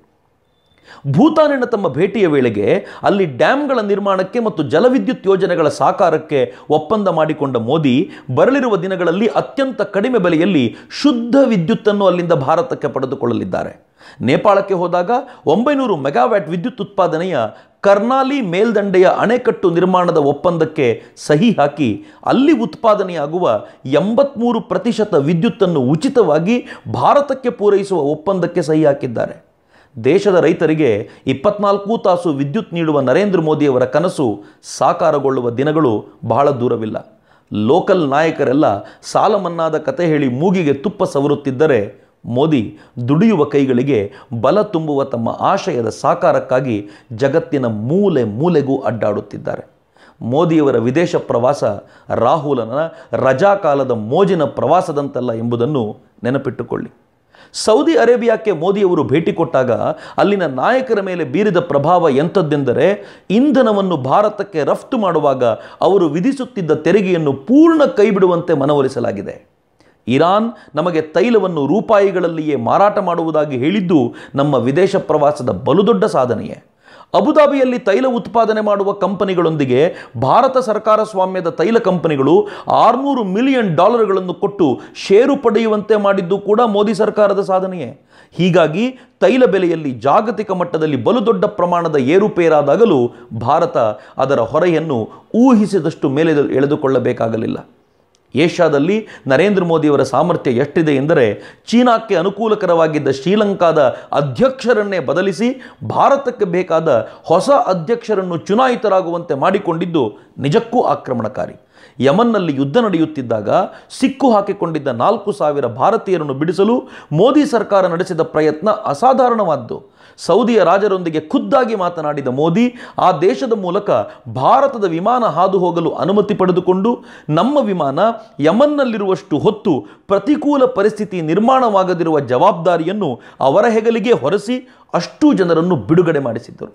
ಭೂತಾನಿನ ತಮ್ಮ ಭೇಟಿಯ ವೇಳೆಗೆ ಅಲ್ಲಿ ಡ್ಯಾಂಗಳ ನಿರ್ಮಾಣಕ್ಕೆ ಮತ್ತು ಜಲವಿದ್ಯುತ್ ಯೋಜನೆಗಳ ಸಾಕಾರಕ್ಕೆ ಒಪ್ಪಂದ ಮಾಡಿಕೊಂಡ ಮೋದಿ ಬರಲಿರುವ ದಿನಗಳಲ್ಲಿ ಅತ್ಯಂತ ಕಡಿಮೆ ಬೆಲೆಯಲ್ಲಿ ಶುದ್ಧ ವಿದ್ಯುತ್ತನ್ನು ಅಲ್ಲಿಂದ ಭಾರತಕ್ಕೆ ಪಡೆದುಕೊಳ್ಳಲಿದ್ದಾರೆ ನೇಪಾಳಕ್ಕೆ ಹೋದಾಗ ಒಂಬೈನೂರು ಮೆಗಾವ್ಯಾಟ್ ವಿದ್ಯುತ್ ಉತ್ಪಾದನೆಯ ಕರ್ನಾಲಿ ಮೇಲ್ದಂಡೆಯ ಅಣೆಕಟ್ಟು ನಿರ್ಮಾಣದ ಒಪ್ಪಂದಕ್ಕೆ ಸಹಿ ಹಾಕಿ ಅಲ್ಲಿ ಉತ್ಪಾದನೆಯಾಗುವ ಎಂಬತ್ಮೂರು ಪ್ರತಿಶತ ವಿದ್ಯುತ್ತನ್ನು ಉಚಿತವಾಗಿ ಭಾರತಕ್ಕೆ ಪೂರೈಸುವ ಒಪ್ಪಂದಕ್ಕೆ ಸಹಿ ಹಾಕಿದ್ದಾರೆ ದೇಶದ ರೈತರಿಗೆ ಇಪ್ಪತ್ನಾಲ್ಕು ತಾಸು ವಿದ್ಯುತ್ ನೀಡುವ ನರೇಂದ್ರ ಮೋದಿಯವರ ಕನಸು ಸಾಕಾರಗೊಳ್ಳುವ ದಿನಗಳು ಬಹಳ ದೂರವಿಲ್ಲ ಲೋಕಲ್ ನಾಯಕರೆಲ್ಲ ಸಾಲ ಮನ್ನಾದ ಕತೆ ಹೇಳಿ ಮೂಗಿಗೆ ತುಪ್ಪ ಸವರುತ್ತಿದ್ದರೆ ಮೋದಿ ದುಡಿಯುವ ಕೈಗಳಿಗೆ ಬಲ ತುಂಬುವ ತಮ್ಮ ಆಶಯದ ಸಾಕಾರಕ್ಕಾಗಿ ಜಗತ್ತಿನ ಮೂಲೆ ಮೂಲೆಗೂ ಅಡ್ಡಾಡುತ್ತಿದ್ದಾರೆ ಮೋದಿಯವರ ವಿದೇಶ ಪ್ರವಾಸ ರಾಹುಲನ ರಜಾಕಾಲದ ಮೋಜಿನ ಪ್ರವಾಸದಂತಲ್ಲ ಎಂಬುದನ್ನು ನೆನಪಿಟ್ಟುಕೊಳ್ಳಿ ಸೌದಿ ಅರೇಬಿಯಾಕ್ಕೆ ಮೋದಿಯವರು ಭೇಟಿ ಕೊಟ್ಟಾಗ ಅಲ್ಲಿನ ನಾಯಕರ ಮೇಲೆ ಬೀರಿದ ಪ್ರಭಾವ ಎಂಥದ್ದೆಂದರೆ ಇಂಧನವನ್ನು ಭಾರತಕ್ಕೆ ರಫ್ತು ಮಾಡುವಾಗ ಅವರು ವಿಧಿಸುತ್ತಿದ್ದ ತೆರಿಗೆಯನ್ನು ಪೂರ್ಣ ಕೈಬಿಡುವಂತೆ ಮನವೊಲಿಸಲಾಗಿದೆ ಇರಾನ್ ನಮಗೆ ತೈಲವನ್ನು ರೂಪಾಯಿಗಳಲ್ಲಿಯೇ ಮಾರಾಟ ಮಾಡುವುದಾಗಿ ಹೇಳಿದ್ದು ನಮ್ಮ ವಿದೇಶ ಪ್ರವಾಸದ ಬಲುದೊಡ್ಡ ಸಾಧನೆಯೇ ಅಬುದಾಬಿಯಲ್ಲಿ ತೈಲ ಉತ್ಪಾದನೆ ಮಾಡುವ ಕಂಪನಿಗಳೊಂದಿಗೆ ಭಾರತ ಸರ್ಕಾರ ಸ್ವಾಮ್ಯದ ತೈಲ ಕಂಪನಿಗಳು ಆರುನೂರು ಮಿಲಿಯನ್ ಡಾಲರ್ಗಳನ್ನು ಕೊಟ್ಟು ಷೇರು ಪಡೆಯುವಂತೆ ಮಾಡಿದ್ದು ಕೂಡ ಮೋದಿ ಸರ್ಕಾರದ ಸಾಧನೆಯೇ ಹೀಗಾಗಿ ತೈಲ ಬೆಲೆಯಲ್ಲಿ ಜಾಗತಿಕ ಮಟ್ಟದಲ್ಲಿ ಬಲು ದೊಡ್ಡ ಪ್ರಮಾಣದ ಏರುಪೇರಾದಾಗಲೂ ಭಾರತ ಅದರ ಹೊರೆಯನ್ನು ಊಹಿಸಿದಷ್ಟು ಮೇಲೆ ಎಳೆದುಕೊಳ್ಳಬೇಕಾಗಲಿಲ್ಲ ಏಷ್ಯಾದಲ್ಲಿ ನರೇಂದ್ರ ಮೋದಿಯವರ ಸಾಮರ್ಥ್ಯ ಎಷ್ಟಿದೆ ಎಂದರೆ ಚೀನಾಕ್ಕೆ ಅನುಕೂಲಕರವಾಗಿದ್ದ ಶ್ರೀಲಂಕಾದ ಅಧ್ಯಕ್ಷರನ್ನೇ ಬದಲಿಸಿ ಭಾರತಕ್ಕೆ ಬೇಕಾದ ಹೊಸ ಅಧ್ಯಕ್ಷರನ್ನು ಚುನಾಯಿತರಾಗುವಂತೆ ಮಾಡಿಕೊಂಡಿದ್ದು ನಿಜಕ್ಕೂ ಆಕ್ರಮಣಕಾರಿ ಯಮನ್ನಲ್ಲಿ ಯುದ್ಧ ನಡೆಯುತ್ತಿದ್ದಾಗ ಸಿಕ್ಕು ಹಾಕಿಕೊಂಡಿದ್ದ ನಾಲ್ಕು ಸಾವಿರ ಭಾರತೀಯರನ್ನು ಬಿಡಿಸಲು ಮೋದಿ ಸರ್ಕಾರ ನಡೆಸಿದ ಪ್ರಯತ್ನ ಅಸಾಧಾರಣವಾದ್ದು ಸೌದಿಯ ರಾಜರೊಂದಿಗೆ ಖುದ್ದಾಗಿ ಮಾತನಾಡಿದ ಮೋದಿ ಆ ದೇಶದ ಮೂಲಕ ಭಾರತದ ವಿಮಾನ ಹಾದು ಹೋಗಲು ಅನುಮತಿ ಪಡೆದುಕೊಂಡು ನಮ್ಮ ವಿಮಾನ ಯಮನ್ನಲ್ಲಿರುವಷ್ಟು ಹೊತ್ತು ಪ್ರತಿಕೂಲ ಪರಿಸ್ಥಿತಿ ನಿರ್ಮಾಣವಾಗದಿರುವ ಜವಾಬ್ದಾರಿಯನ್ನು ಅವರ ಹೆಗಲಿಗೆ ಹೊರಸಿ ಅಷ್ಟೂ ಜನರನ್ನು ಬಿಡುಗಡೆ ಮಾಡಿಸಿದ್ದರು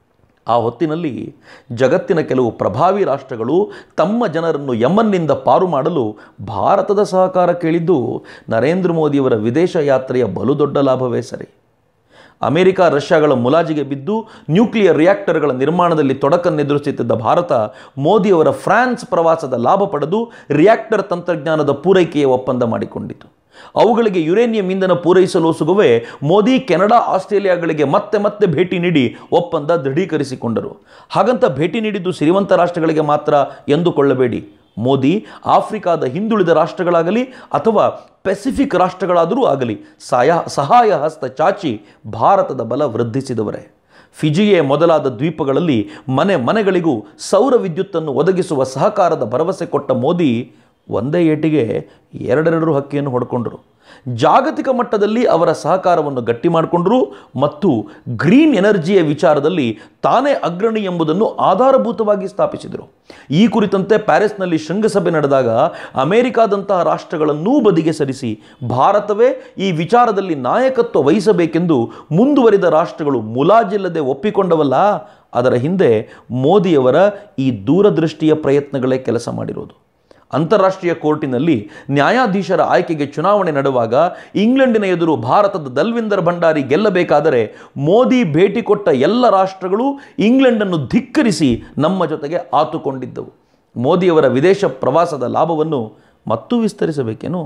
ಆ ಹೊತ್ತಿನಲ್ಲಿ ಜಗತ್ತಿನ ಕೆಲವು ಪ್ರಭಾವಿ ರಾಷ್ಟ್ರಗಳು ತಮ್ಮ ಜನರನ್ನು ಯಮನ್ನಿಂದ ಪಾರು ಮಾಡಲು ಭಾರತದ ಸಹಕಾರ ಕೇಳಿದ್ದು ನರೇಂದ್ರ ಮೋದಿಯವರ ವಿದೇಶ ಯಾತ್ರೆಯ ಬಲು ದೊಡ್ಡ ಲಾಭವೇ ಸರಿ ಅಮೆರಿಕ ರಷ್ಯಾಗಳ ಮುಲಾಜಿಗೆ ಬಿದ್ದು ನ್ಯೂಕ್ಲಿಯರ್ ರಿಯಾಕ್ಟರ್ಗಳ ನಿರ್ಮಾಣದಲ್ಲಿ ತೊಡಕನ್ನೆದುರಿಸುತ್ತಿದ್ದ ಭಾರತ ಮೋದಿಯವರ ಫ್ರಾನ್ಸ್ ಪ್ರವಾಸದ ಲಾಭ ಪಡೆದು ರಿಯಾಕ್ಟರ್ ತಂತ್ರಜ್ಞಾನದ ಪೂರೈಕೆಯ ಒಪ್ಪಂದ ಮಾಡಿಕೊಂಡಿತು ಅವುಗಳಿಗೆ ಯುರೇನಿಯಂ ಇಂಧನ ಪೂರೈಸಲು ಸುಗುವೆ ಮೋದಿ ಕೆನಡಾ ಆಸ್ಟ್ರೇಲಿಯಾಗಳಿಗೆ ಮತ್ತೆ ಮತ್ತೆ ಭೇಟಿ ನೀಡಿ ಒಪ್ಪಂದ ದೃಢೀಕರಿಸಿಕೊಂಡರು ಹಾಗಂತ ಭೇಟಿ ನೀಡಿದ್ದು ಸಿರಿವಂತ ರಾಷ್ಟ್ರಗಳಿಗೆ ಮಾತ್ರ ಎಂದುಕೊಳ್ಳಬೇಡಿ ಮೋದಿ ಆಫ್ರಿಕಾದ ಹಿಂದುಳಿದ ರಾಷ್ಟ್ರಗಳಾಗಲಿ ಅಥವಾ ಪೆಸಿಫಿಕ್ ರಾಷ್ಟ್ರಗಳಾದರೂ ಆಗಲಿ ಸಹಾಯ ಸಹಾಯ ಹಸ್ತ ಚಾಚಿ ಭಾರತದ ಬಲ ವೃದ್ಧಿಸಿದವರೇ ಫಿಜಿಯೇ ಮೊದಲಾದ ದ್ವೀಪಗಳಲ್ಲಿ ಮನೆ ಮನೆಗಳಿಗೂ ಸೌರ ವಿದ್ಯುತ್ತನ್ನು ಒದಗಿಸುವ ಸಹಕಾರದ ಭರವಸೆ ಕೊಟ್ಟ ಮೋದಿ ಒಂದೇ ಏಟಿಗೆ ಎರಡೆರಡು ಹಕ್ಕಿಯನ್ನು ಹೊಡ್ಕೊಂಡ್ರು ಜಾಗತಿಕ ಮಟ್ಟದಲ್ಲಿ ಅವರ ಸಹಕಾರವನ್ನು ಗಟ್ಟಿ ಮಾಡಿಕೊಂಡ್ರು ಮತ್ತು ಗ್ರೀನ್ ಎನರ್ಜಿಯ ವಿಚಾರದಲ್ಲಿ ತಾನೇ ಅಗ್ರಣಿ ಎಂಬುದನ್ನು ಆಧಾರಭೂತವಾಗಿ ಸ್ಥಾಪಿಸಿದರು ಈ ಕುರಿತಂತೆ ಪ್ಯಾರಿಸ್ನಲ್ಲಿ ಶೃಂಗಸಭೆ ನಡೆದಾಗ ಅಮೆರಿಕಾದಂತಹ ರಾಷ್ಟ್ರಗಳನ್ನೂ ಬದಿಗೆ ಸರಿಸಿ ಭಾರತವೇ ಈ ವಿಚಾರದಲ್ಲಿ ನಾಯಕತ್ವ ವಹಿಸಬೇಕೆಂದು ಮುಂದುವರಿದ ರಾಷ್ಟ್ರಗಳು ಮುಲಾಜಿಲ್ಲದೆ ಒಪ್ಪಿಕೊಂಡವಲ್ಲ ಅದರ ಹಿಂದೆ ಮೋದಿಯವರ ಈ ದೂರದೃಷ್ಟಿಯ ಪ್ರಯತ್ನಗಳೇ ಕೆಲಸ ಮಾಡಿರೋದು ಅಂತಾರಾಷ್ಟ್ರೀಯ ಕೋರ್ಟಿನಲ್ಲಿ ನ್ಯಾಯಾಧೀಶರ ಆಯ್ಕೆಗೆ ಚುನಾವಣೆ ನಡೆಯುವಾಗ ಇಂಗ್ಲೆಂಡಿನ ಎದುರು ಭಾರತದ ದಲ್ವಿಂದರ್ ಭಂಡಾರಿ ಗೆಲ್ಲಬೇಕಾದರೆ ಮೋದಿ ಭೇಟಿ ಕೊಟ್ಟ ಎಲ್ಲ ರಾಷ್ಟ್ರಗಳು ಇಂಗ್ಲೆಂಡನ್ನು ಧಿಕ್ಕರಿಸಿ ನಮ್ಮ ಜೊತೆಗೆ ಆತುಕೊಂಡಿದ್ದವು ಮೋದಿಯವರ ವಿದೇಶ ಪ್ರವಾಸದ ಲಾಭವನ್ನು ಮತ್ತೂ ವಿಸ್ತರಿಸಬೇಕೇನು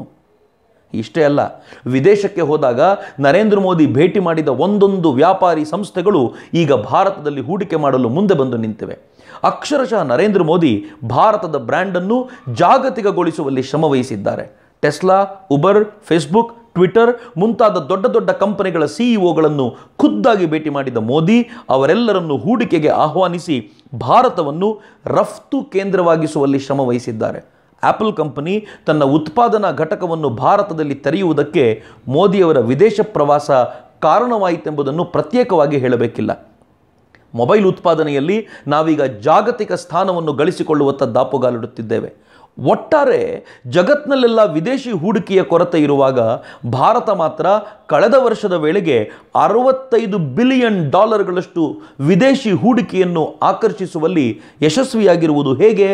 ಇಷ್ಟೇ ಅಲ್ಲ ವಿದೇಶಕ್ಕೆ ಹೋದಾಗ ನರೇಂದ್ರ ಮೋದಿ ಭೇಟಿ ಮಾಡಿದ ಒಂದೊಂದು ವ್ಯಾಪಾರಿ ಸಂಸ್ಥೆಗಳು ಈಗ ಭಾರತದಲ್ಲಿ ಹೂಡಿಕೆ ಮಾಡಲು ಮುಂದೆ ಬಂದು ನಿಂತಿವೆ ಅಕ್ಷರಶಃ ನರೇಂದ್ರ ಮೋದಿ ಭಾರತದ ಬ್ರ್ಯಾಂಡನ್ನು ಜಾಗತಿಕಗೊಳಿಸುವಲ್ಲಿ ಶ್ರಮವಹಿಸಿದ್ದಾರೆ ಟೆಸ್ಲಾ ಉಬರ್ ಫೇಸ್ಬುಕ್ ಟ್ವಿಟರ್ ಮುಂತಾದ ದೊಡ್ಡ ದೊಡ್ಡ ಕಂಪನಿಗಳ ಸಿಇಒಗಳನ್ನು ಖುದ್ದಾಗಿ ಭೇಟಿ ಮಾಡಿದ ಮೋದಿ ಅವರೆಲ್ಲರನ್ನು ಹೂಡಿಕೆಗೆ ಆಹ್ವಾನಿಸಿ ಭಾರತವನ್ನು ರಫ್ತು ಕೇಂದ್ರವಾಗಿಸುವಲ್ಲಿ ಶ್ರಮವಹಿಸಿದ್ದಾರೆ ಆಪಲ್ ಕಂಪನಿ ತನ್ನ ಉತ್ಪಾದನಾ ಘಟಕವನ್ನು ಭಾರತದಲ್ಲಿ ತೆರೆಯುವುದಕ್ಕೆ ಮೋದಿಯವರ ವಿದೇಶ ಪ್ರವಾಸ ಕಾರಣವಾಯಿತೆಂಬುದನ್ನು ಪ್ರತ್ಯೇಕವಾಗಿ ಹೇಳಬೇಕಿಲ್ಲ ಮೊಬೈಲ್ ಉತ್ಪಾದನೆಯಲ್ಲಿ ನಾವೀಗ ಜಾಗತಿಕ ಸ್ಥಾನವನ್ನು ಗಳಿಸಿಕೊಳ್ಳುವತ್ತ ದಾಪುಗಾಲಿಡುತ್ತಿದ್ದೇವೆ ಒಟ್ಟಾರೆ ಜಗತ್ನಲ್ಲೆಲ್ಲ ವಿದೇಶಿ ಹೂಡಿಕೆಯ ಕೊರತೆ ಇರುವಾಗ ಭಾರತ ಮಾತ್ರ ಕಳೆದ ವರ್ಷದ ವೇಳೆಗೆ ಅರವತ್ತೈದು ಬಿಲಿಯನ್ ಡಾಲರ್ಗಳಷ್ಟು ವಿದೇಶಿ ಹೂಡಿಕೆಯನ್ನು ಆಕರ್ಷಿಸುವಲ್ಲಿ ಯಶಸ್ವಿಯಾಗಿರುವುದು ಹೇಗೆ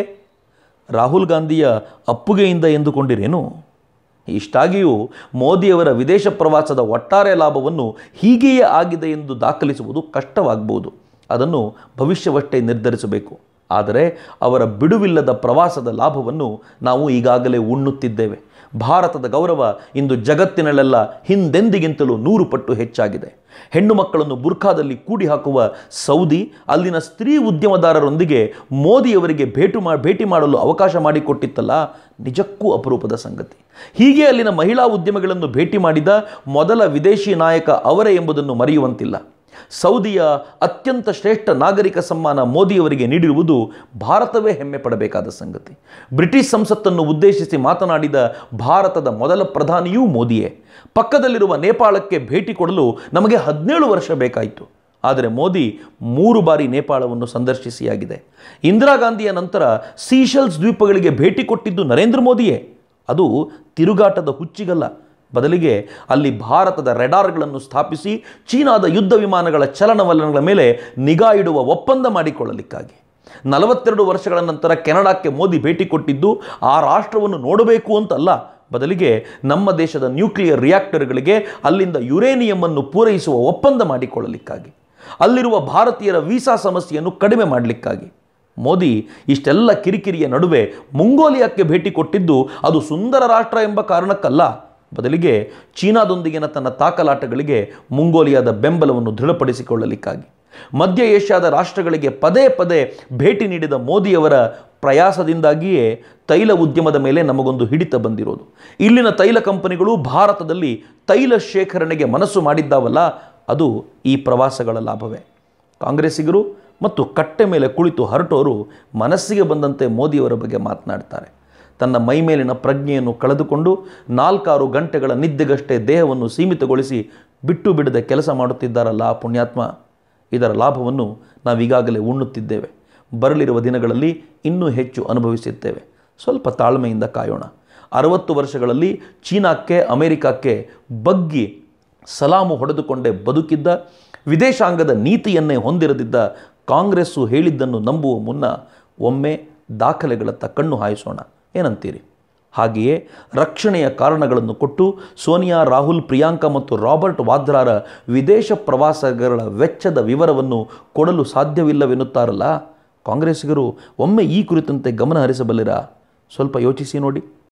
ರಾಹುಲ್ ಗಾಂಧಿಯ ಅಪ್ಪುಗೆಯಿಂದ ಎಂದುಕೊಂಡಿರೇನು ಇಷ್ಟಾಗಿಯೂ ಮೋದಿಯವರ ವಿದೇಶ ಪ್ರವಾಸದ ಒಟ್ಟಾರೆ ಲಾಭವನ್ನು ಹೀಗೆಯೇ ಆಗಿದೆ ಎಂದು ದಾಖಲಿಸುವುದು ಕಷ್ಟವಾಗಬಹುದು ಅದನ್ನು ಭವಿಷ್ಯವಷ್ಟೇ ನಿರ್ಧರಿಸಬೇಕು ಆದರೆ ಅವರ ಬಿಡುವಿಲ್ಲದ ಪ್ರವಾಸದ ಲಾಭವನ್ನು ನಾವು ಈಗಾಗಲೇ ಉಣ್ಣುತ್ತಿದ್ದೇವೆ ಭಾರತದ ಗೌರವ ಇಂದು ಜಗತ್ತಿನಲ್ಲೆಲ್ಲ ಹಿಂದೆಂದಿಗಿಂತಲೂ ನೂರು ಪಟ್ಟು ಹೆಚ್ಚಾಗಿದೆ ಹೆಣ್ಣು ಮಕ್ಕಳನ್ನು ಬುರ್ಖಾದಲ್ಲಿ ಕೂಡಿ ಹಾಕುವ ಸೌದಿ ಅಲ್ಲಿನ ಸ್ತ್ರೀ ಉದ್ಯಮದಾರರೊಂದಿಗೆ ಮೋದಿಯವರಿಗೆ ಭೇಟಿ ಮಾ ಭೇಟಿ ಮಾಡಲು ಅವಕಾಶ ಮಾಡಿಕೊಟ್ಟಿತ್ತಲ್ಲ ನಿಜಕ್ಕೂ ಅಪರೂಪದ ಸಂಗತಿ ಹೀಗೆ ಅಲ್ಲಿನ ಮಹಿಳಾ ಉದ್ಯಮಿಗಳನ್ನು ಭೇಟಿ ಮಾಡಿದ ಮೊದಲ ವಿದೇಶಿ ನಾಯಕ ಅವರೇ ಎಂಬುದನ್ನು ಮರೆಯುವಂತಿಲ್ಲ ಸೌದಿಯ ಅತ್ಯಂತ ಶ್ರೇಷ್ಠ ನಾಗರಿಕ ಸಮ್ಮಾನ ಮೋದಿಯವರಿಗೆ ನೀಡಿರುವುದು ಭಾರತವೇ ಹೆಮ್ಮೆ ಪಡಬೇಕಾದ ಸಂಗತಿ ಬ್ರಿಟಿಷ್ ಸಂಸತ್ತನ್ನು ಉದ್ದೇಶಿಸಿ ಮಾತನಾಡಿದ ಭಾರತದ ಮೊದಲ ಪ್ರಧಾನಿಯೂ ಮೋದಿಯೇ ಪಕ್ಕದಲ್ಲಿರುವ ನೇಪಾಳಕ್ಕೆ ಭೇಟಿ ಕೊಡಲು ನಮಗೆ ಹದಿನೇಳು ವರ್ಷ ಬೇಕಾಯಿತು ಆದರೆ ಮೋದಿ ಮೂರು ಬಾರಿ ನೇಪಾಳವನ್ನು ಸಂದರ್ಶಿಸಿಯಾಗಿದೆ ಇಂದಿರಾ ಗಾಂಧಿಯ ನಂತರ ಸೀಶೆಲ್ಸ್ ದ್ವೀಪಗಳಿಗೆ ಭೇಟಿ ಕೊಟ್ಟಿದ್ದು ನರೇಂದ್ರ ಮೋದಿಯೇ ಅದು ತಿರುಗಾಟದ ಹುಚ್ಚಿಗಲ್ಲ ಬದಲಿಗೆ ಅಲ್ಲಿ ಭಾರತದ ರೆಡಾರ್ಗಳನ್ನು ಸ್ಥಾಪಿಸಿ ಚೀನಾದ ಯುದ್ಧ ವಿಮಾನಗಳ ಚಲನವಲನಗಳ ಮೇಲೆ ನಿಗಾ ಇಡುವ ಒಪ್ಪಂದ ಮಾಡಿಕೊಳ್ಳಲಿಕ್ಕಾಗಿ ನಲವತ್ತೆರಡು ವರ್ಷಗಳ ನಂತರ ಕೆನಡಾಕ್ಕೆ ಮೋದಿ ಭೇಟಿ ಕೊಟ್ಟಿದ್ದು ಆ ರಾಷ್ಟ್ರವನ್ನು ನೋಡಬೇಕು ಅಂತಲ್ಲ ಬದಲಿಗೆ ನಮ್ಮ ದೇಶದ ನ್ಯೂಕ್ಲಿಯರ್ ರಿಯಾಕ್ಟರ್ಗಳಿಗೆ ಅಲ್ಲಿಂದ ಯುರೇನಿಯಂ ಪೂರೈಸುವ ಒಪ್ಪಂದ ಮಾಡಿಕೊಳ್ಳಲಿಕ್ಕಾಗಿ ಅಲ್ಲಿರುವ ಭಾರತೀಯರ ವೀಸಾ ಸಮಸ್ಯೆಯನ್ನು ಕಡಿಮೆ ಮಾಡಲಿಕ್ಕಾಗಿ ಮೋದಿ ಇಷ್ಟೆಲ್ಲ ಕಿರಿಕಿರಿಯ ನಡುವೆ ಮುಂಗೋಲಿಯಾಕ್ಕೆ ಭೇಟಿ ಕೊಟ್ಟಿದ್ದು ಅದು ಸುಂದರ ರಾಷ್ಟ್ರ ಎಂಬ ಕಾರಣಕ್ಕಲ್ಲ ಬದಲಿಗೆ ಚೀನಾದೊಂದಿಗಿನ ತನ್ನ ತಾಕಲಾಟಗಳಿಗೆ ಮುಂಗೋಲಿಯಾದ ಬೆಂಬಲವನ್ನು ದೃಢಪಡಿಸಿಕೊಳ್ಳಲಿಕ್ಕಾಗಿ ಮಧ್ಯ ಏಷ್ಯಾದ ರಾಷ್ಟ್ರಗಳಿಗೆ ಪದೇ ಪದೇ ಭೇಟಿ ನೀಡಿದ ಮೋದಿಯವರ ಪ್ರಯಾಸದಿಂದಾಗಿಯೇ ತೈಲ ಉದ್ಯಮದ ಮೇಲೆ ನಮಗೊಂದು ಹಿಡಿತ ಬಂದಿರೋದು ಇಲ್ಲಿನ ತೈಲ ಕಂಪನಿಗಳು ಭಾರತದಲ್ಲಿ ತೈಲ ಶೇಖರಣೆಗೆ ಮನಸ್ಸು ಮಾಡಿದ್ದಾವಲ್ಲ ಅದು ಈ ಪ್ರವಾಸಗಳ ಲಾಭವೇ ಕಾಂಗ್ರೆಸ್ಸಿಗರು ಮತ್ತು ಕಟ್ಟೆ ಮೇಲೆ ಕುಳಿತು ಹರಟೋರು ಮನಸ್ಸಿಗೆ ಬಂದಂತೆ ಮೋದಿಯವರ ಬಗ್ಗೆ ಮಾತನಾಡ್ತಾರೆ ತನ್ನ ಮೈಮೇಲಿನ ಪ್ರಜ್ಞೆಯನ್ನು ಕಳೆದುಕೊಂಡು ನಾಲ್ಕಾರು ಗಂಟೆಗಳ ನಿದ್ದೆಗಷ್ಟೇ ದೇಹವನ್ನು ಸೀಮಿತಗೊಳಿಸಿ ಬಿಟ್ಟು ಬಿಡದೆ ಕೆಲಸ ಮಾಡುತ್ತಿದ್ದಾರಲ್ಲ ಆ ಪುಣ್ಯಾತ್ಮ ಇದರ ಲಾಭವನ್ನು ನಾವೀಗಾಗಲೇ ಉಣ್ಣುತ್ತಿದ್ದೇವೆ ಬರಲಿರುವ ದಿನಗಳಲ್ಲಿ ಇನ್ನೂ ಹೆಚ್ಚು ಅನುಭವಿಸುತ್ತೇವೆ ಸ್ವಲ್ಪ ತಾಳ್ಮೆಯಿಂದ ಕಾಯೋಣ ಅರವತ್ತು ವರ್ಷಗಳಲ್ಲಿ ಚೀನಾಕ್ಕೆ ಅಮೆರಿಕಕ್ಕೆ ಬಗ್ಗಿ ಸಲಾಮು ಹೊಡೆದುಕೊಂಡೇ ಬದುಕಿದ್ದ ವಿದೇಶಾಂಗದ ನೀತಿಯನ್ನೇ ಹೊಂದಿರದಿದ್ದ ಕಾಂಗ್ರೆಸ್ಸು ಹೇಳಿದ್ದನ್ನು ನಂಬುವ ಮುನ್ನ ಒಮ್ಮೆ ದಾಖಲೆಗಳತ್ತ ಕಣ್ಣು ಹಾಯಿಸೋಣ ಏನಂತೀರಿ ಹಾಗೆಯೇ ರಕ್ಷಣೆಯ ಕಾರಣಗಳನ್ನು ಕೊಟ್ಟು ಸೋನಿಯಾ ರಾಹುಲ್ ಪ್ರಿಯಾಂಕಾ ಮತ್ತು ರಾಬರ್ಟ್ ವಾದ್ರಾರ ವಿದೇಶ ಪ್ರವಾಸಗಳ ವೆಚ್ಚದ ವಿವರವನ್ನು ಕೊಡಲು ಸಾಧ್ಯವಿಲ್ಲವೆನ್ನುತ್ತಾರಲ್ಲ ಕಾಂಗ್ರೆಸ್ಸಿಗರು ಒಮ್ಮೆ ಈ ಕುರಿತಂತೆ ಗಮನ ಹರಿಸಬಲ್ಲಿರಾ ಸ್ವಲ್ಪ ಯೋಚಿಸಿ ನೋಡಿ